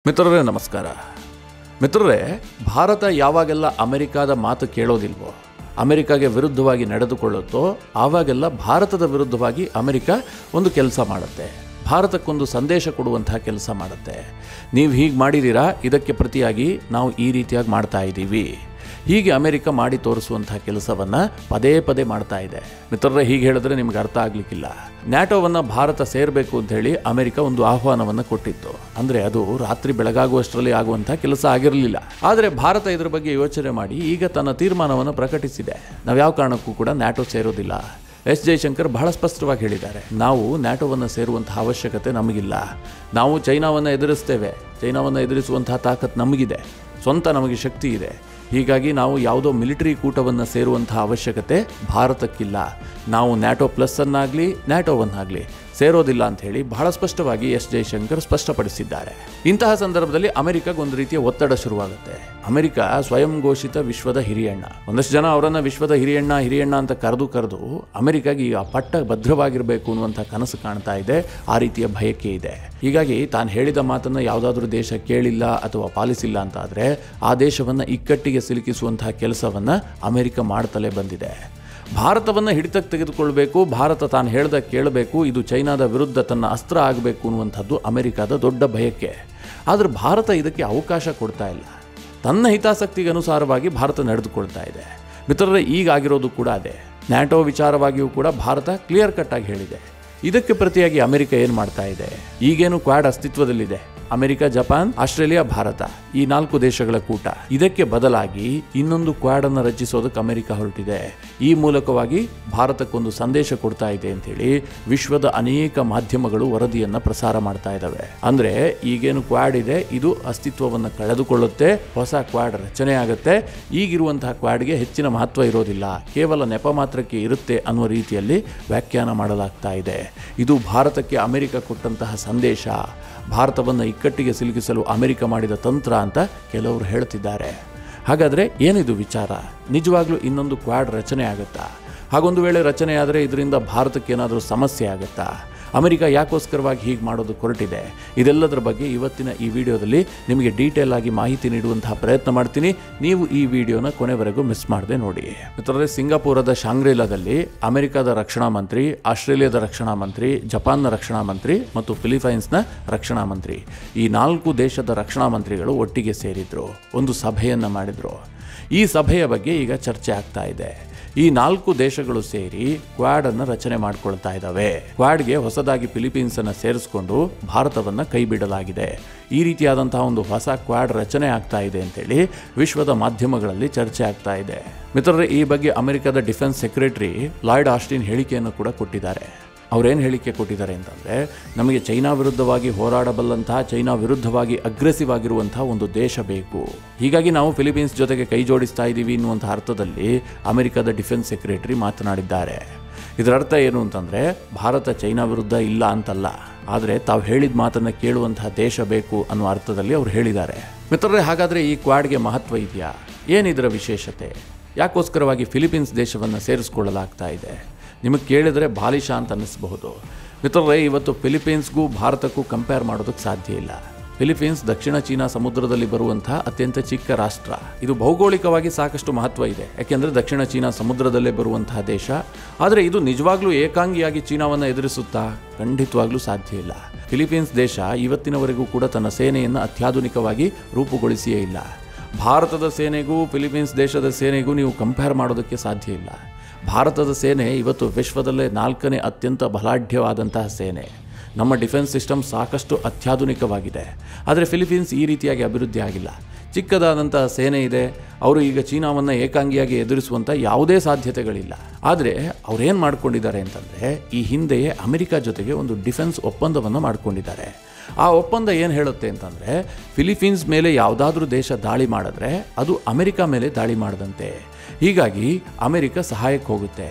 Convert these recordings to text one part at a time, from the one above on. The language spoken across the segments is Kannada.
ಮಿತ್ರರೇ ನಮಸ್ಕಾರ ಮಿತ್ರರೇ ಭಾರತ ಯಾವಾಗೆಲ್ಲ ಅಮೆರಿಕಾದ ಮಾತು ಕೇಳೋದಿಲ್ವೋ ಅಮೆರಿಕಾಗೆ ವಿರುದ್ಧವಾಗಿ ನಡೆದುಕೊಳ್ಳುತ್ತೋ ಆವಾಗೆಲ್ಲ ಭಾರತದ ವಿರುದ್ಧವಾಗಿ ಅಮೆರಿಕ ಒಂದು ಕೆಲಸ ಮಾಡುತ್ತೆ ಭಾರತಕ್ಕೊಂದು ಸಂದೇಶ ಕೊಡುವಂತಹ ಕೆಲಸ ಮಾಡುತ್ತೆ ನೀವು ಹೀಗೆ ಮಾಡಿದ್ದೀರಾ ಇದಕ್ಕೆ ಪ್ರತಿಯಾಗಿ ನಾವು ಈ ರೀತಿಯಾಗಿ ಮಾಡ್ತಾ ಇದ್ದೀವಿ ಹೀಗೆ ಅಮೆರಿಕ ಮಾಡಿ ತೋರಿಸುವಂತಹ ಕೆಲಸವನ್ನ ಪದೇ ಪದೇ ಮಾಡ್ತಾ ಇದೆ ಮಿತ್ರರೇ ಹೀಗೆ ಹೇಳಿದ್ರೆ ನಿಮ್ಗೆ ಅರ್ಥ ಆಗ್ಲಿಕ್ಕಿಲ್ಲ ನ್ಯಾಟೋವನ್ನ ಭಾರತ ಸೇರಬೇಕು ಅಂತ ಹೇಳಿ ಅಮೆರಿಕ ಒಂದು ಆಹ್ವಾನವನ್ನು ಕೊಟ್ಟಿತ್ತು ಅಂದ್ರೆ ಅದು ರಾತ್ರಿ ಬೆಳಗಾಗುವಷ್ಟರಲ್ಲಿ ಆಗುವಂತಹ ಕೆಲಸ ಆಗಿರಲಿಲ್ಲ ಆದರೆ ಭಾರತ ಇದರ ಬಗ್ಗೆ ಯೋಚನೆ ಮಾಡಿ ಈಗ ತನ್ನ ತೀರ್ಮಾನವನ್ನು ಪ್ರಕಟಿಸಿದೆ ನಾವು ಯಾವ ಕಾರಣಕ್ಕೂ ಕೂಡ ನ್ಯಾಟೋ ಸೇರೋದಿಲ್ಲ ಎಸ್ ಜಯಶಂಕರ್ ಬಹಳ ಸ್ಪಷ್ಟವಾಗಿ ಹೇಳಿದ್ದಾರೆ ನಾವು ನ್ಯಾಟೋವನ್ನು ಸೇರುವಂತಹ ಅವಶ್ಯಕತೆ ನಮಗಿಲ್ಲ ನಾವು ಚೈನಾವನ್ನು ಎದುರಿಸ್ತೇವೆ ಚೈನಾವನ್ನು ಎದುರಿಸುವಂತಹ ತಾಕತ್ ನಮಗಿದೆ ಸ್ವಂತ ನಮಗೆ ಶಕ್ತಿ ಇದೆ ಹೀಗಾಗಿ ನಾವು ಯಾವುದೋ ಮಿಲಿಟರಿ ಕೂಟವನ್ನು ಸೇರುವಂತಹ ಅವಶ್ಯಕತೆ ಭಾರತಕ್ಕಿಲ್ಲ ನಾವು ನ್ಯಾಟೋ ಪ್ಲಸ್ ಅನ್ನಾಗಲಿ ನ್ಯಾಟೋವನ್ನಾಗಲಿ ಸೇರೋದಿಲ್ಲ ಅಂತ ಹೇಳಿ ಬಹಳ ಸ್ಪಷ್ಟವಾಗಿ ಎಸ್ ಜಯಶಂಕರ್ ಸ್ಪಷ್ಟಪಡಿಸಿದ್ದಾರೆ ಇಂತಹ ಸಂದರ್ಭದಲ್ಲಿ ಅಮೆರಿಕಾಗೆ ಒಂದು ರೀತಿಯ ಒತ್ತಡ ಶುರುವಾಗುತ್ತೆ ಅಮೆರಿಕ ಸ್ವಯಂ ಘೋಷಿತ ವಿಶ್ವದ ಹಿರಿಯಣ್ಣ ಒಂದಷ್ಟು ಜನ ಅವರನ್ನ ವಿಶ್ವದ ಹಿರಿಯಣ್ಣ ಹಿರಿಯಣ್ಣ ಅಂತ ಕರೆದು ಕರೆದು ಅಮೆರಿಕಾಗೆ ಈಗ ಪಟ್ಟ ಭದ್ರವಾಗಿರಬೇಕು ಅನ್ನುವಂಥ ಕನಸು ಕಾಣ್ತಾ ಇದೆ ಆ ರೀತಿಯ ಭಯಕ್ಕೆ ಇದೆ ಹೀಗಾಗಿ ತಾನು ಹೇಳಿದ ಮಾತನ್ನು ಯಾವುದಾದ್ರೂ ದೇಶ ಕೇಳಿಲ್ಲ ಅಥವಾ ಪಾಲಿಸಿಲ್ಲ ಅಂತ ಆದರೆ ಆ ದೇಶವನ್ನು ಇಕ್ಕಟ್ಟಿಗೆ ಸಿಲುಕಿಸುವಂತಹ ಕೆಲಸವನ್ನು ಅಮೆರಿಕ ಮಾಡ್ತಲೇ ಬಂದಿದೆ ಭಾರತವನ್ನು ಹಿಡಿತಕ್ಕೆ ತೆಗೆದುಕೊಳ್ಬೇಕು ಭಾರತ ತಾನು ಹೇಳ್ದ ಕೇಳಬೇಕು ಇದು ಚೈನಾದ ವಿರುದ್ಧ ತನ್ನ ಅಸ್ತ್ರ ಆಗಬೇಕು ಅನ್ನುವಂಥದ್ದು ಅಮೆರಿಕದ ದೊಡ್ಡ ಭಯಕ್ಕೆ ಆದರೆ ಭಾರತ ಇದಕ್ಕೆ ಅವಕಾಶ ಕೊಡ್ತಾ ಇಲ್ಲ ತನ್ನ ಹಿತಾಸಕ್ತಿಗೆ ಅನುಸಾರವಾಗಿ ಭಾರತ ನಡೆದುಕೊಳ್ತಾ ಇದೆ ಮಿತ್ರರೇ ಈಗ ಆಗಿರೋದು ಕೂಡ ಅದೇ ನ್ಯಾಟೋ ವಿಚಾರವಾಗಿಯೂ ಕೂಡ ಭಾರತ ಕ್ಲಿಯರ್ ಕಟ್ ಆಗಿ ಹೇಳಿದೆ ಇದಕ್ಕೆ ಪ್ರತಿಯಾಗಿ ಅಮೆರಿಕ ಏನು ಮಾಡ್ತಾ ಇದೆ ಈಗೇನು ಕ್ವಾಡ್ ಅಸ್ತಿತ್ವದಲ್ಲಿದೆ ಅಮೆರಿಕ ಜಪಾನ್ ಆಸ್ಟ್ರೇಲಿಯಾ ಭಾರತ ಈ ನಾಲ್ಕು ದೇಶಗಳ ಕೂಟ ಇದಕ್ಕೆ ಬದಲಾಗಿ ಇನ್ನೊಂದು ಕ್ವಾಡ್ ಅನ್ನು ರಚಿಸೋದಕ್ಕೆ ಅಮೆರಿಕ ಹೊರಟಿದೆ ಈ ಮೂಲಕವಾಗಿ ಭಾರತಕ್ಕೊಂದು ಸಂದೇಶ ಕೊಡ್ತಾ ಇದೆ ಅಂತೇಳಿ ವಿಶ್ವದ ಅನೇಕ ಮಾಧ್ಯಮಗಳು ವರದಿಯನ್ನ ಪ್ರಸಾರ ಮಾಡ್ತಾ ಇದ್ದಾವೆ ಅಂದ್ರೆ ಈಗೇನು ಕ್ವಾಡ್ ಇದೆ ಇದು ಅಸ್ತಿತ್ವವನ್ನು ಕಳೆದುಕೊಳ್ಳುತ್ತೆ ಹೊಸ ಕ್ವಾಡ್ ರಚನೆ ಆಗುತ್ತೆ ಈಗಿರುವಂತಹ ಕ್ವಾಡ್ಗೆ ಹೆಚ್ಚಿನ ಮಹತ್ವ ಇರೋದಿಲ್ಲ ಕೇವಲ ನೆಪ ಮಾತ್ರಕ್ಕೆ ಇರುತ್ತೆ ಅನ್ನುವ ರೀತಿಯಲ್ಲಿ ವ್ಯಾಖ್ಯಾನ ಮಾಡಲಾಗ್ತಾ ಇದೆ ಇದು ಭಾರತಕ್ಕೆ ಅಮೆರಿಕ ಕೊಟ್ಟಂತಹ ಸಂದೇಶ ಭಾರತವನ್ನು ಇಕ್ಕಟ್ಟಿಗೆ ಸಿಲುಕಿಸಲು ಅಮೆರಿಕ ಮಾಡಿದ ತಂತ್ರ ಅಂತ ಕೆಲವರು ಹೇಳ್ತಿದ್ದಾರೆ ಹಾಗಾದರೆ ಏನಿದು ವಿಚಾರ ನಿಜವಾಗ್ಲೂ ಇನ್ನೊಂದು ಕ್ವಾಡ್ ರಚನೆ ಆಗುತ್ತಾ ಹಾಗೊಂದು ವೇಳೆ ರಚನೆ ಆದರೆ ಇದರಿಂದ ಭಾರತಕ್ಕೆ ಏನಾದರೂ ಸಮಸ್ಯೆ ಆಗುತ್ತಾ ಅಮೆರಿಕ ಯಾಕೋಸ್ಕರವಾಗಿ ಹೀಗೆ ಮಾಡೋದು ಹೊರಟಿದೆ ಇದೆಲ್ಲದರ ಬಗ್ಗೆ ಇವತ್ತಿನ ಈ ವಿಡಿಯೋದಲ್ಲಿ ನಿಮಗೆ ಡೀಟೇಲ್ ಆಗಿ ಮಾಹಿತಿ ನೀಡುವಂತಹ ಪ್ರಯತ್ನ ಮಾಡ್ತೀನಿ ನೀವು ಈ ವಿಡಿಯೋನ ಕೊನೆವರೆಗೂ ಮಿಸ್ ಮಾಡದೆ ನೋಡಿ ಮಿತ್ರರೇ ಸಿಂಗಾಪುರದ ಶಾಂಗ್ರಿಲಾದಲ್ಲಿ ಅಮೆರಿಕದ ರಕ್ಷಣಾ ಮಂತ್ರಿ ಆಸ್ಟ್ರೇಲಿಯಾದ ರಕ್ಷಣಾ ಮಂತ್ರಿ ಜಪಾನ್ನ ರಕ್ಷಣಾ ಮಂತ್ರಿ ಮತ್ತು ಫಿಲಿಪೈನ್ಸ್ನ ರಕ್ಷಣಾ ಮಂತ್ರಿ ಈ ನಾಲ್ಕು ದೇಶದ ರಕ್ಷಣಾ ಮಂತ್ರಿಗಳು ಒಟ್ಟಿಗೆ ಸೇರಿದ್ರು ಒಂದು ಸಭೆಯನ್ನು ಮಾಡಿದ್ರು ಈ ಸಭೆಯ ಬಗ್ಗೆ ಈಗ ಚರ್ಚೆ ಆಗ್ತಾ ಇದೆ ಈ ನಾಲ್ಕು ದೇಶಗಳು ಸೇರಿ ಕ್ವಾಡ್ ಅನ್ನು ರಚನೆ ಮಾಡಿಕೊಳ್ತಾ ಇದ್ದಾವೆ ಕ್ವಾಡ್ಗೆ ಹೊಸದಾಗಿ ಫಿಲಿಪೀನ್ಸ್ ಅನ್ನು ಸೇರಿಸಿಕೊಂಡು ಭಾರತವನ್ನ ಕೈ ಬಿಡಲಾಗಿದೆ ಈ ರೀತಿಯಾದಂತಹ ಒಂದು ಹೊಸ ಕ್ವಾಡ್ ರಚನೆ ಆಗ್ತಾ ಇದೆ ಅಂತೇಳಿ ವಿಶ್ವದ ಮಾಧ್ಯಮಗಳಲ್ಲಿ ಚರ್ಚೆ ಆಗ್ತಾ ಇದೆ ಮಿತ್ರರೇ ಈ ಬಗ್ಗೆ ಅಮೆರಿಕದ ಡಿಫೆನ್ಸ್ ಸೆಕ್ರೆಟರಿ ಲಾಯ್ಡ್ ಆಸ್ಟಿನ್ ಹೇಳಿಕೆಯನ್ನು ಕೂಡ ಕೊಟ್ಟಿದ್ದಾರೆ ಅವ್ರೇನು ಹೇಳಿಕೆ ಕೊಟ್ಟಿದ್ದಾರೆ ಅಂತಂದರೆ ನಮಗೆ ಚೈನಾ ವಿರುದ್ಧವಾಗಿ ಹೋರಾಡಬಲ್ಲಂತಹ ಚೈನಾ ವಿರುದ್ಧವಾಗಿ ಅಗ್ರೆಸಿವ್ ಆಗಿರುವಂತಹ ಒಂದು ದೇಶ ಬೇಕು ಹೀಗಾಗಿ ನಾವು ಫಿಲಿಪೀನ್ಸ್ ಜೊತೆಗೆ ಕೈ ಜೋಡಿಸ್ತಾ ಇದ್ದೀವಿ ಎನ್ನುವಂಥ ಅರ್ಥದಲ್ಲಿ ಅಮೆರಿಕದ ಡಿಫೆನ್ಸ್ ಸೆಕ್ರೆಟರಿ ಮಾತನಾಡಿದ್ದಾರೆ ಇದರ ಅರ್ಥ ಏನು ಅಂತಂದರೆ ಭಾರತ ಚೈನಾ ವಿರುದ್ಧ ಇಲ್ಲ ಅಂತಲ್ಲ ಆದರೆ ತಾವು ಹೇಳಿದ ಮಾತನ್ನು ಕೇಳುವಂತಹ ದೇಶ ಬೇಕು ಅನ್ನೋ ಅರ್ಥದಲ್ಲಿ ಅವ್ರು ಹೇಳಿದ್ದಾರೆ ಮಿತ್ರರೇ ಹಾಗಾದರೆ ಈ ಕ್ವಾಡ್ಗೆ ಮಹತ್ವ ಇದೆಯಾ ಏನಿದರ ವಿಶೇಷತೆ ಯಾಕೋಸ್ಕರವಾಗಿ ಫಿಲಿಪೀನ್ಸ್ ದೇಶವನ್ನು ಸೇರಿಸ್ಕೊಳ್ಳಲಾಗ್ತಾ ಇದೆ ನಿಮಗೆ ಕೇಳಿದರೆ ಬಾಲಿಶ ಅಂತ ಅನ್ನಿಸಬಹುದು ಮಿತ್ರರೇ ಇವತ್ತು ಫಿಲಿಪೀನ್ಸ್ಗೂ ಭಾರತಕ್ಕೂ ಕಂಪೇರ್ ಮಾಡೋದಕ್ಕೆ ಸಾಧ್ಯ ಇಲ್ಲ ಫಿಲಿಪೀನ್ಸ್ ದಕ್ಷಿಣ ಚೀನಾ ಸಮುದ್ರದಲ್ಲಿ ಬರುವಂತಹ ಅತ್ಯಂತ ಚಿಕ್ಕ ರಾಷ್ಟ್ರ ಇದು ಭೌಗೋಳಿಕವಾಗಿ ಸಾಕಷ್ಟು ಮಹತ್ವ ಇದೆ ಯಾಕೆಂದರೆ ದಕ್ಷಿಣ ಚೀನಾ ಸಮುದ್ರದಲ್ಲೇ ಬರುವಂತಹ ದೇಶ ಆದರೆ ಇದು ನಿಜವಾಗ್ಲೂ ಏಕಾಂಗಿಯಾಗಿ ಚೀನಾವನ್ನು ಎದುರಿಸುತ್ತಾ ಖಂಡಿತವಾಗ್ಲೂ ಸಾಧ್ಯ ಇಲ್ಲ ಫಿಲಿಪೀನ್ಸ್ ದೇಶ ಇವತ್ತಿನವರೆಗೂ ಕೂಡ ತನ್ನ ಸೇನೆಯನ್ನು ಅತ್ಯಾಧುನಿಕವಾಗಿ ರೂಪುಗೊಳಿಸಿಯೇ ಇಲ್ಲ ಭಾರತದ ಸೇನೆಗೂ ಫಿಲಿಪೀನ್ಸ್ ದೇಶದ ಸೇನೆಗೂ ನೀವು ಕಂಪೇರ್ ಮಾಡೋದಕ್ಕೆ ಸಾಧ್ಯ ಇಲ್ಲ ಭಾರತದ ಸೇನೆ ಇವತ್ತು ವಿಶ್ವದಲ್ಲೇ ನಾಲ್ಕನೇ ಅತ್ಯಂತ ಬಲಾಢ್ಯವಾದಂತಹ ಸೇನೆ ನಮ್ಮ ಡಿಫೆನ್ಸ್ ಸಿಸ್ಟಮ್ ಸಾಕಷ್ಟು ಅತ್ಯಾಧುನಿಕವಾಗಿದೆ ಆದರೆ ಫಿಲಿಪೀನ್ಸ್ ಈ ರೀತಿಯಾಗಿ ಅಭಿವೃದ್ಧಿ ಆಗಿಲ್ಲ ಚಿಕ್ಕದಾದಂತಹ ಸೇನೆ ಇದೆ ಅವರು ಈಗ ಚೀನಾವನ್ನು ಏಕಾಂಗಿಯಾಗಿ ಎದುರಿಸುವಂಥ ಯಾವುದೇ ಸಾಧ್ಯತೆಗಳಿಲ್ಲ ಆದರೆ ಅವ್ರೇನು ಮಾಡ್ಕೊಂಡಿದ್ದಾರೆ ಅಂತಂದರೆ ಈ ಹಿಂದೆಯೇ ಅಮೆರಿಕ ಜೊತೆಗೆ ಒಂದು ಡಿಫೆನ್ಸ್ ಒಪ್ಪಂದವನ್ನು ಮಾಡ್ಕೊಂಡಿದ್ದಾರೆ ಆ ಒಪ್ಪಂದ ಏನು ಹೇಳುತ್ತೆ ಅಂತಂದರೆ ಫಿಲಿಪೀನ್ಸ್ ಮೇಲೆ ಯಾವುದಾದ್ರೂ ದೇಶ ದಾಳಿ ಮಾಡಿದ್ರೆ ಅದು ಅಮೆರಿಕ ಮೇಲೆ ದಾಳಿ ಮಾಡದಂತೆ ಹೀಗಾಗಿ ಅಮೆರಿಕ ಸಹಾಯಕ್ಕೆ ಹೋಗುತ್ತೆ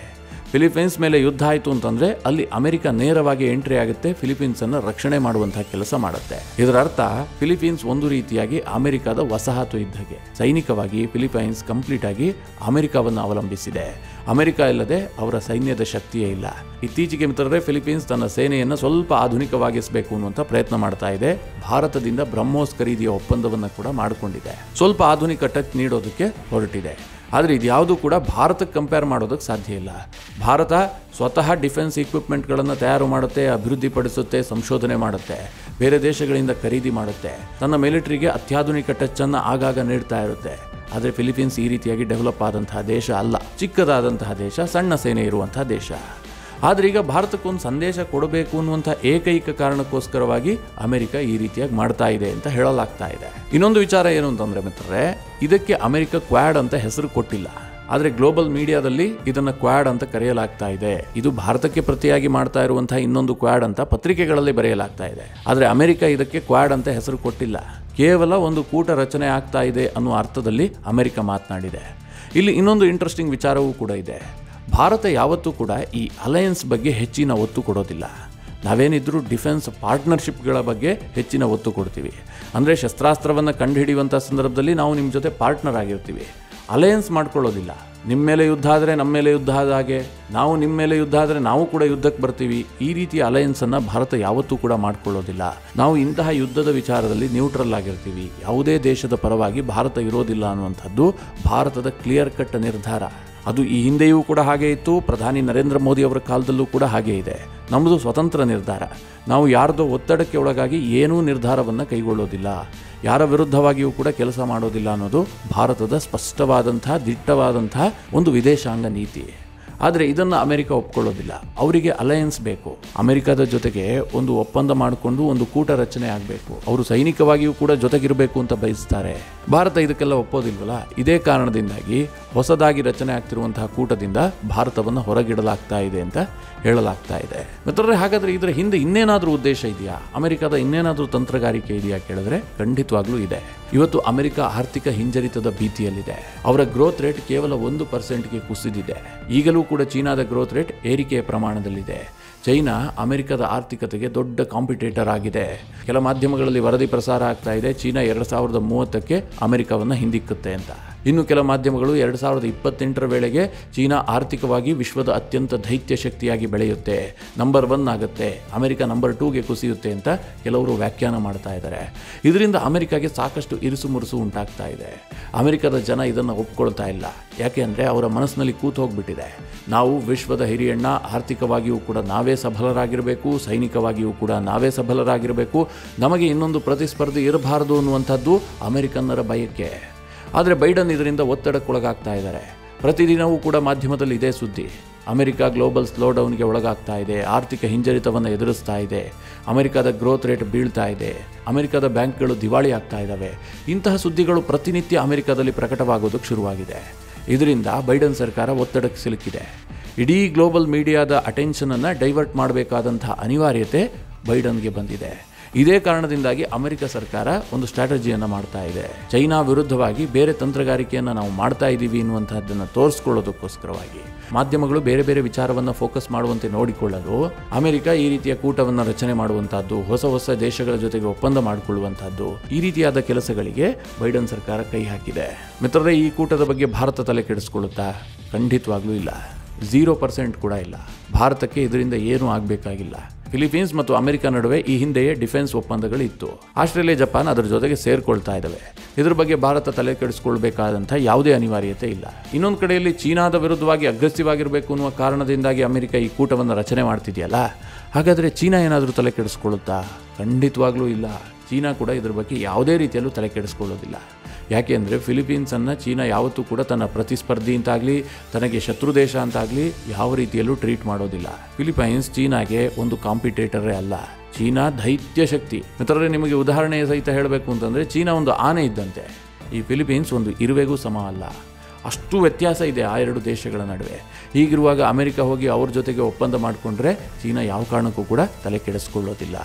ಫಿಲಿಪೈನ್ಸ್ ಮೇಲೆ ಯುದ್ಧ ಆಯಿತು ಅಂತಂದ್ರೆ ಅಲ್ಲಿ ಅಮೆರಿಕ ನೇರವಾಗಿ ಎಂಟ್ರಿ ಆಗುತ್ತೆ ಫಿಲಿಪೀನ್ಸ್ ಅನ್ನು ರಕ್ಷಣೆ ಮಾಡುವಂತಹ ಕೆಲಸ ಮಾಡುತ್ತೆ ಇದರ ಅರ್ಥ ಫಿಲಿಪೀನ್ಸ್ ಒಂದು ರೀತಿಯಾಗಿ ಅಮೆರಿಕದ ವಸಾಹತು ಇದ್ದಾಗೆ ಸೈನಿಕವಾಗಿ ಫಿಲಿಪೈನ್ಸ್ ಕಂಪ್ಲೀಟ್ ಆಗಿ ಅಮೆರಿಕವನ್ನು ಅವಲಂಬಿಸಿದೆ ಅಮೆರಿಕ ಇಲ್ಲದೆ ಅವರ ಸೈನ್ಯದ ಶಕ್ತಿಯೇ ಇಲ್ಲ ಇತ್ತೀಚೆಗೆ ಮಿತ್ರರೇ ಫಿಲಿಪೀನ್ಸ್ ತನ್ನ ಸೇನೆಯನ್ನು ಸ್ವಲ್ಪ ಆಧುನಿಕವಾಗಿಸಬೇಕು ಅನ್ನುವಂಥ ಪ್ರಯತ್ನ ಮಾಡ್ತಾ ಇದೆ ಭಾರತದಿಂದ ಬ್ರಹ್ಮೋಸ್ ಖರೀದಿಯ ಒಪ್ಪಂದವನ್ನು ಕೂಡ ಮಾಡಿಕೊಂಡಿದೆ ಸ್ವಲ್ಪ ಆಧುನಿಕ ಟಚ್ ನೀಡೋದಕ್ಕೆ ಹೊರಟಿದೆ ಆದರೆ ಇದ್ಯಾವುದು ಕೂಡ ಭಾರತಕ್ಕೆ ಕಂಪೇರ್ ಮಾಡೋದಕ್ಕೆ ಸಾಧ್ಯ ಇಲ್ಲ ಭಾರತ ಸ್ವತಃ ಡಿಫೆನ್ಸ್ ಇಕ್ವಿಪ್ಮೆಂಟ್ಗಳನ್ನು ತಯಾರು ಮಾಡುತ್ತೆ ಅಭಿವೃದ್ಧಿಪಡಿಸುತ್ತೆ ಸಂಶೋಧನೆ ಮಾಡುತ್ತೆ ಬೇರೆ ದೇಶಗಳಿಂದ ಖರೀದಿ ಮಾಡುತ್ತೆ ತನ್ನ ಮಿಲಿಟರಿಗೆ ಅತ್ಯಾಧುನಿಕ ಟಚ್ಚನ್ನು ಆಗಾಗ ನೀಡ್ತಾ ಇರುತ್ತೆ ಆದರೆ ಫಿಲಿಪೀನ್ಸ್ ಈ ರೀತಿಯಾಗಿ ಡೆವಲಪ್ ಆದಂತಹ ದೇಶ ಅಲ್ಲ ಚಿಕ್ಕದಾದಂತಹ ದೇಶ ಸಣ್ಣ ಸೇನೆ ಇರುವಂತಹ ದೇಶ ಆದರೆ ಈಗ ಭಾರತಕ್ಕೊಂದು ಸಂದೇಶ ಕೊಡಬೇಕು ಅನ್ನುವಂಥ ಏಕೈಕ ಕಾರಣಕ್ಕೋಸ್ಕರವಾಗಿ ಅಮೆರಿಕ ಈ ರೀತಿಯಾಗಿ ಮಾಡ್ತಾ ಇದೆ ಅಂತ ಹೇಳಲಾಗ್ತಾ ಇದೆ ಇನ್ನೊಂದು ವಿಚಾರ ಏನು ಅಂತಂದ್ರೆ ಮಿತ್ರರೇ ಇದಕ್ಕೆ ಅಮೆರಿಕ ಕ್ವಾಡ್ ಅಂತ ಹೆಸರು ಕೊಟ್ಟಿಲ್ಲ ಆದರೆ ಗ್ಲೋಬಲ್ ಮೀಡಿಯಾದಲ್ಲಿ ಇದನ್ನ ಕ್ವಾಡ್ ಅಂತ ಕರೆಯಲಾಗ್ತಾ ಇದೆ ಇದು ಭಾರತಕ್ಕೆ ಪ್ರತಿಯಾಗಿ ಮಾಡ್ತಾ ಇರುವಂತಹ ಇನ್ನೊಂದು ಕ್ವಾಡ್ ಅಂತ ಪತ್ರಿಕೆಗಳಲ್ಲಿ ಬರೆಯಲಾಗ್ತಾ ಇದೆ ಆದರೆ ಅಮೆರಿಕ ಇದಕ್ಕೆ ಕ್ವಾಡ್ ಅಂತ ಹೆಸರು ಕೊಟ್ಟಿಲ್ಲ ಕೇವಲ ಒಂದು ಕೂಟ ರಚನೆ ಆಗ್ತಾ ಇದೆ ಅನ್ನುವ ಅರ್ಥದಲ್ಲಿ ಅಮೆರಿಕ ಮಾತನಾಡಿದೆ ಇಲ್ಲಿ ಇನ್ನೊಂದು ಇಂಟ್ರೆಸ್ಟಿಂಗ್ ವಿಚಾರವೂ ಕೂಡ ಇದೆ ಭಾರತ ಯಾವತ್ತೂ ಕೂಡ ಈ ಅಲಯನ್ಸ್ ಬಗ್ಗೆ ಹೆಚ್ಚಿನ ಒತ್ತು ಕೊಡೋದಿಲ್ಲ ನಾವೇನಿದ್ರೂ ಡಿಫೆನ್ಸ್ ಪಾರ್ಟ್ನರ್ಶಿಪ್ಗಳ ಬಗ್ಗೆ ಹೆಚ್ಚಿನ ಒತ್ತು ಕೊಡ್ತೀವಿ ಅಂದರೆ ಶಸ್ತ್ರಾಸ್ತ್ರವನ್ನು ಕಂಡುಹಿಡಿಯುವಂಥ ಸಂದರ್ಭದಲ್ಲಿ ನಾವು ನಿಮ್ಮ ಜೊತೆ ಪಾರ್ಟ್ನರ್ ಆಗಿರ್ತೀವಿ ಅಲಯನ್ಸ್ ಮಾಡ್ಕೊಳ್ಳೋದಿಲ್ಲ ನಿಮ್ಮ ಮೇಲೆ ಯುದ್ಧ ಆದರೆ ನಮ್ಮ ಮೇಲೆ ಯುದ್ಧ ಆದ ಹಾಗೆ ನಾವು ನಿಮ್ಮ ಮೇಲೆ ಯುದ್ಧ ಆದರೆ ನಾವು ಕೂಡ ಯುದ್ಧಕ್ಕೆ ಬರ್ತೀವಿ ಈ ರೀತಿಯ ಅಲಯನ್ಸನ್ನು ಭಾರತ ಯಾವತ್ತೂ ಕೂಡ ಮಾಡ್ಕೊಳ್ಳೋದಿಲ್ಲ ನಾವು ಇಂತಹ ಯುದ್ಧದ ವಿಚಾರದಲ್ಲಿ ನ್ಯೂಟ್ರಲ್ ಆಗಿರ್ತೀವಿ ಯಾವುದೇ ದೇಶದ ಪರವಾಗಿ ಭಾರತ ಇರೋದಿಲ್ಲ ಅನ್ನುವಂಥದ್ದು ಭಾರತದ ಕ್ಲಿಯರ್ ಕಟ್ ನಿರ್ಧಾರ ಅದು ಈ ಹಿಂದೆಯೂ ಕೂಡ ಹಾಗೆ ಇತ್ತು ಪ್ರಧಾನಿ ನರೇಂದ್ರ ಮೋದಿ ಅವರ ಕಾಲದಲ್ಲೂ ಕೂಡ ಹಾಗೆ ಇದೆ ನಮ್ಮದು ಸ್ವತಂತ್ರ ನಿರ್ಧಾರ ನಾವು ಯಾರ್ದೋ ಒತ್ತಡಕ್ಕೆ ಒಳಗಾಗಿ ಏನೂ ನಿರ್ಧಾರವನ್ನು ಕೈಗೊಳ್ಳೋದಿಲ್ಲ ಯಾರ ವಿರುದ್ಧವಾಗಿಯೂ ಕೂಡ ಕೆಲಸ ಮಾಡೋದಿಲ್ಲ ಅನ್ನೋದು ಭಾರತದ ಸ್ಪಷ್ಟವಾದಂತಹ ದಿಟ್ಟವಾದಂತಹ ಒಂದು ವಿದೇಶಾಂಗ ನೀತಿ ಆದರೆ ಇದನ್ನು ಅಮೆರಿಕ ಒಪ್ಕೊಳ್ಳೋದಿಲ್ಲ ಅವರಿಗೆ ಅಲಯನ್ಸ್ ಬೇಕು ಅಮೆರಿಕದ ಜೊತೆಗೆ ಒಂದು ಒಪ್ಪಂದ ಮಾಡಿಕೊಂಡು ಒಂದು ಕೂಟ ರಚನೆ ಆಗಬೇಕು ಅವರು ಸೈನಿಕವಾಗಿಯೂ ಕೂಡ ಜೊತೆಗಿರಬೇಕು ಅಂತ ಬಯಸ್ತಾರೆ ಭಾರತ ಇದಕ್ಕೆಲ್ಲ ಒಪ್ಪೋದಿಲ್ವಲ್ಲ ಇದೇ ಕಾರಣದಿಂದಾಗಿ ಹೊಸದಾಗಿ ರಚನೆ ಆಗ್ತಿರುವಂತಹ ಕೂಟದಿಂದ ಭಾರತವನ್ನು ಹೊರಗಿಡಲಾಗ್ತಾ ಇದೆ ಅಂತ ಹೇಳಲಾಗ್ತಾ ಇದೆ ಮಿತ್ರರೇ ಹಾಗಾದ್ರೆ ಇದರ ಹಿಂದೆ ಇನ್ನೇನಾದರೂ ಉದ್ದೇಶ ಇದೆಯಾ ಅಮೆರಿಕದ ಇನ್ನೇನಾದರೂ ತಂತ್ರಗಾರಿಕೆ ಇದೆಯಾ ಕೇಳಿದ್ರೆ ಖಂಡಿತವಾಗ್ಲೂ ಇದೆ ಇವತ್ತು ಅಮೆರಿಕ ಆರ್ಥಿಕ ಹಿಂಜರಿತದ ಭೀತಿಯಲ್ಲಿದೆ ಅವರ ಗ್ರೋತ್ ರೇಟ್ ಕೇವಲ ಒಂದು ಪರ್ಸೆಂಟ್ಗೆ ಕುಸಿದಿದೆ ಈಗಲೂ ಕೂಡ ಚೀನಾದ ಗ್ರೋತ್ ರೇಟ್ ಏರಿಕೆಯ ಪ್ರಮಾಣದಲ್ಲಿದೆ ಚೈನಾ ಅಮೆರಿಕದ ಆರ್ಥಿಕತೆಗೆ ದೊಡ್ಡ ಕಾಂಪಿಟೇಟರ್ ಆಗಿದೆ ಕೆಲ ಮಾಧ್ಯಮಗಳಲ್ಲಿ ವರದಿ ಪ್ರಸಾರ ಆಗ್ತಾ ಇದೆ ಚೀನಾ ಎರಡು ಸಾವಿರದ ಮೂವತ್ತಕ್ಕೆ ಅಮೆರಿಕವನ್ನು ಹಿಂದಿಕ್ಕುತ್ತೆ ಅಂತ ಇನ್ನು ಕೆಲ ಮಾಧ್ಯಮಗಳು ಎರಡು ಸಾವಿರದ ಇಪ್ಪತ್ತೆಂಟರ ವೇಳೆಗೆ ಚೀನಾ ಆರ್ಥಿಕವಾಗಿ ವಿಶ್ವದ ಅತ್ಯಂತ ದೈತ್ಯ ಶಕ್ತಿಯಾಗಿ ಬೆಳೆಯುತ್ತೆ ನಂಬರ್ ಒನ್ ಆಗುತ್ತೆ ಅಮೆರಿಕ ನಂಬರ್ ಟೂಗೆ ಕುಸಿಯುತ್ತೆ ಅಂತ ಕೆಲವರು ವ್ಯಾಖ್ಯಾನ ಮಾಡ್ತಾ ಇದ್ದಾರೆ ಇದರಿಂದ ಅಮೆರಿಕಾಗೆ ಸಾಕಷ್ಟು ಇರಿಸು ಮುರುಸು ಉಂಟಾಗ್ತಾ ಇದೆ ಅಮೆರಿಕದ ಜನ ಇದನ್ನು ಒಪ್ಕೊಳ್ತಾ ಇಲ್ಲ ಯಾಕೆ ಅಂದರೆ ಅವರ ಮನಸ್ಸಿನಲ್ಲಿ ಕೂತು ಹೋಗ್ಬಿಟ್ಟಿದೆ ನಾವು ವಿಶ್ವದ ಹಿರಿಯಣ್ಣ ಆರ್ಥಿಕವಾಗಿಯೂ ಕೂಡ ನಾವೇ ಸಫಲರಾಗಿರಬೇಕು ಸೈನಿಕವಾಗಿಯೂ ಕೂಡ ನಾವೇ ಸಫಲರಾಗಿರಬೇಕು ನಮಗೆ ಇನ್ನೊಂದು ಪ್ರತಿಸ್ಪರ್ಧಿ ಇರಬಾರದು ಅನ್ನುವಂಥದ್ದು ಅಮೆರಿಕನ್ನರ ಬಯಕೆ ಆದರೆ ಬೈಡನ್ ಇದರಿಂದ ಒತ್ತಡಕ್ಕೊಳಗಾಗ್ತಾ ಇದ್ದಾರೆ ಪ್ರತಿದಿನವೂ ಕೂಡ ಮಾಧ್ಯಮದಲ್ಲಿ ಇದೇ ಸುದ್ದಿ ಅಮೆರಿಕ ಗ್ಲೋಬಲ್ ಸ್ಲೋಡೌನ್ಗೆ ಒಳಗಾಗ್ತಾ ಇದೆ ಆರ್ಥಿಕ ಹಿಂಜರಿತವನ್ನು ಎದುರಿಸ್ತಾ ಇದೆ ಅಮೆರಿಕದ ಗ್ರೋತ್ ರೇಟ್ ಬೀಳ್ತಾ ಇದೆ ಅಮೆರಿಕದ ಬ್ಯಾಂಕ್ಗಳು ದಿವಾಳಿ ಆಗ್ತಾ ಇದ್ದಾವೆ ಇಂತಹ ಸುದ್ದಿಗಳು ಪ್ರತಿನಿತ್ಯ ಅಮೆರಿಕದಲ್ಲಿ ಪ್ರಕಟವಾಗೋದಕ್ಕೆ ಶುರುವಾಗಿದೆ ಇದರಿಂದ ಬೈಡನ್ ಸರ್ಕಾರ ಒತ್ತಡಕ್ಕೆ ಸಿಲುಕಿದೆ ಇಡೀ ಗ್ಲೋಬಲ್ ಮೀಡಿಯಾದ ಅಟೆನ್ಷನನ್ನು ಡೈವರ್ಟ್ ಮಾಡಬೇಕಾದಂತಹ ಅನಿವಾರ್ಯತೆ ಬೈಡನ್ಗೆ ಬಂದಿದೆ ಇದೇ ಕಾರಣದಿಂದಾಗಿ ಅಮೆರಿಕ ಸರ್ಕಾರ ಒಂದು ಸ್ಟ್ರಾಟಜಿಯನ್ನು ಮಾಡ್ತಾ ಇದೆ ಚೈನಾ ವಿರುದ್ಧವಾಗಿ ಬೇರೆ ತಂತ್ರಗಾರಿಕೆಯನ್ನು ನಾವು ಮಾಡ್ತಾ ಇದ್ದೀವಿ ಎನ್ನುವಂತಹದ್ದನ್ನು ತೋರಿಸ್ಕೊಳ್ಳೋದಕ್ಕೋಸ್ಕರವಾಗಿ ಮಾಧ್ಯಮಗಳು ಬೇರೆ ಬೇರೆ ವಿಚಾರವನ್ನು ಫೋಕಸ್ ಮಾಡುವಂತೆ ನೋಡಿಕೊಳ್ಳಲು ಅಮೆರಿಕ ಈ ರೀತಿಯ ಕೂಟವನ್ನು ರಚನೆ ಮಾಡುವಂತಹದ್ದು ಹೊಸ ಹೊಸ ದೇಶಗಳ ಜೊತೆಗೆ ಒಪ್ಪಂದ ಮಾಡಿಕೊಳ್ಳುವಂತಹದ್ದು ಈ ರೀತಿಯಾದ ಕೆಲಸಗಳಿಗೆ ಬೈಡನ್ ಸರ್ಕಾರ ಕೈ ಹಾಕಿದೆ ಮಿತ್ರರೇ ಈ ಕೂಟದ ಬಗ್ಗೆ ಭಾರತ ತಲೆ ಕೆಡಿಸ್ಕೊಳ್ಳುತ್ತಾ ಖಂಡಿತವಾಗ್ಲೂ ಇಲ್ಲ ಝೀರೋ ಪರ್ಸೆಂಟ್ ಕೂಡ ಇಲ್ಲ ಭಾರತಕ್ಕೆ ಇದರಿಂದ ಏನೂ ಆಗಬೇಕಾಗಿಲ್ಲ ಫಿಲಿಪೀನ್ಸ್ ಮತ್ತು ಅಮೆರಿಕ ನಡುವೆ ಈ ಹಿಂದೆಯೇ ಡಿಫೆನ್ಸ್ ಒಪ್ಪಂದಗಳು ಇತ್ತು ಆಸ್ಟ್ರೇಲಿಯಾ ಜಪಾನ್ ಅದರ ಜೊತೆಗೆ ಸೇರ್ಕೊಳ್ತಾ ಇದ್ದಾವೆ ಇದ್ರ ಬಗ್ಗೆ ಭಾರತ ತಲೆ ಕೆಡಿಸ್ಕೊಳ್ಬೇಕಾದಂಥ ಯಾವುದೇ ಅನಿವಾರ್ಯತೆ ಇಲ್ಲ ಇನ್ನೊಂದು ಕಡೆಯಲ್ಲಿ ಚೀನಾದ ವಿರುದ್ಧವಾಗಿ ಅಗ್ರೆಸಿವ್ ಆಗಿರಬೇಕು ಅನ್ನುವ ಕಾರಣದಿಂದಾಗಿ ಅಮೆರಿಕ ಈ ಕೂಟವನ್ನು ರಚನೆ ಮಾಡ್ತಿದೆಯಲ್ಲ ಹಾಗಾದರೆ ಚೀನಾ ಏನಾದರೂ ತಲೆ ಕೆಡಿಸ್ಕೊಳ್ಳುತ್ತಾ ಖಂಡಿತವಾಗ್ಲೂ ಇಲ್ಲ ಚೀನಾ ಕೂಡ ಇದ್ರ ಬಗ್ಗೆ ಯಾವುದೇ ರೀತಿಯಲ್ಲೂ ತಲೆ ಕೆಡಿಸ್ಕೊಳ್ಳೋದಿಲ್ಲ ಯಾಕೆ ಅಂದರೆ ಫಿಲಿಪೀನ್ಸನ್ನು ಚೀನಾ ಯಾವತ್ತೂ ಕೂಡ ತನ್ನ ಪ್ರತಿಸ್ಪರ್ಧಿ ಅಂತಾಗಲಿ ತನಗೆ ಶತ್ರು ದೇಶ ಅಂತಾಗಲಿ ಯಾವ ರೀತಿಯಲ್ಲೂ ಟ್ರೀಟ್ ಮಾಡೋದಿಲ್ಲ ಫಿಲಿಪೈನ್ಸ್ ಚೀನಾಗೆ ಒಂದು ಕಾಂಪಿಟೇಟರೇ ಅಲ್ಲ ಚೀನಾ ದೈತ್ಯ ಶಕ್ತಿ ಮಿತ್ರರೇ ನಿಮಗೆ ಉದಾಹರಣೆಯ ಸಹಿತ ಹೇಳಬೇಕು ಅಂತಂದರೆ ಚೀನಾ ಒಂದು ಆನೆ ಇದ್ದಂತೆ ಈ ಫಿಲಿಪೀನ್ಸ್ ಒಂದು ಇರುವೆಗೂ ಸಮ ಅಲ್ಲ ಅಷ್ಟು ವ್ಯತ್ಯಾಸ ಇದೆ ಆ ಎರಡು ದೇಶಗಳ ನಡುವೆ ಹೀಗಿರುವಾಗ ಅಮೆರಿಕ ಹೋಗಿ ಅವ್ರ ಜೊತೆಗೆ ಒಪ್ಪಂದ ಮಾಡಿಕೊಂಡ್ರೆ ಚೀನಾ ಯಾವ ಕಾರಣಕ್ಕೂ ಕೂಡ ತಲೆ ಕೆಡಿಸ್ಕೊಳ್ಳೋದಿಲ್ಲ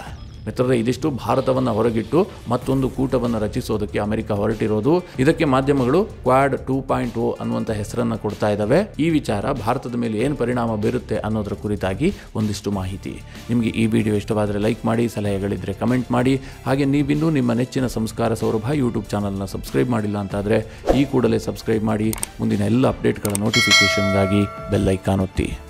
ಮಿತ್ರರೇ ಇದಿಷ್ಟು ಭಾರತವನ್ನು ಹೊರಗಿಟ್ಟು ಮತ್ತೊಂದು ಕೂಟವನ್ನು ರಚಿಸೋದಕ್ಕೆ ಅಮೆರಿಕ ಹೊರಟಿರೋದು ಇದಕ್ಕೆ ಮಾಧ್ಯಮಗಳು ಕ್ವಾಡ್ ಟೂ ಪಾಯಿಂಟ್ ಓ ಅನ್ನುವಂಥ ಹೆಸರನ್ನು ಕೊಡ್ತಾ ಇದ್ದಾವೆ ಈ ವಿಚಾರ ಭಾರತದ ಮೇಲೆ ಏನು ಪರಿಣಾಮ ಬೀರುತ್ತೆ ಅನ್ನೋದರ ಕುರಿತಾಗಿ ಒಂದಿಷ್ಟು ಮಾಹಿತಿ ನಿಮಗೆ ಈ ವಿಡಿಯೋ ಇಷ್ಟವಾದರೆ ಲೈಕ್ ಮಾಡಿ ಸಲಹೆಗಳಿದ್ದರೆ ಕಮೆಂಟ್ ಮಾಡಿ ಹಾಗೆ ನೀವಿನ್ನೂ ನಿಮ್ಮ ನೆಚ್ಚಿನ ಸಂಸ್ಕಾರ ಸೌರಭ ಯೂಟ್ಯೂಬ್ ಚಾನಲ್ನ ಸಬ್ಸ್ಕ್ರೈಬ್ ಮಾಡಿಲ್ಲ ಅಂತಾದರೆ ಈ ಕೂಡಲೇ ಸಬ್ಸ್ಕ್ರೈಬ್ ಮಾಡಿ ಮುಂದಿನ ಎಲ್ಲ ಅಪ್ಡೇಟ್ಗಳ ನೋಟಿಫಿಕೇಷನ್ಗಾಗಿ ಬೆಲ್ ಐಕಾನ್ ಒತ್ತಿ